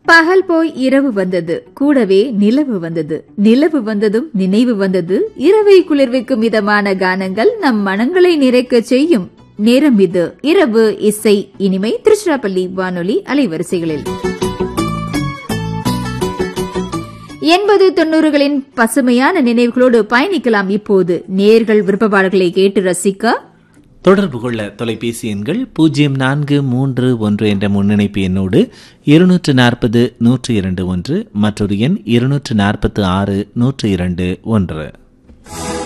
பகல் போய் இரவு வந்தது கூடவே நிலவு வந்தது நிலவு வந்ததும் நினைவு வந்தது இரவை குளிர்விக்கும் விதமான கானங்கள் நம் மனங்களை நிறைக்கச் செய்யும் நேரம் இது இரவு இசை இனிமை திருச்சிராப்பள்ளி வானொலி அலைவரிசைகளில் எண்பது தொண்ணூறுகளின் பசுமையான நினைவுகளோடு பயணிக்கலாம் இப்போது நேர்கள் விருப்பப்பாடுகளை கேட்டு ரசிக்க தொடர்பு கொள்ள தொலைபேசி எண்கள் பூஜ்ஜியம் நான்கு மூன்று ஒன்று என்ற முன்னிணைப்பு எண்ணோடு இருநூற்று நாற்பது நூற்று இரண்டு ஒன்று மற்றொரு எண் இருநூற்று நாற்பத்து ஆறு நூற்று இரண்டு ஒன்று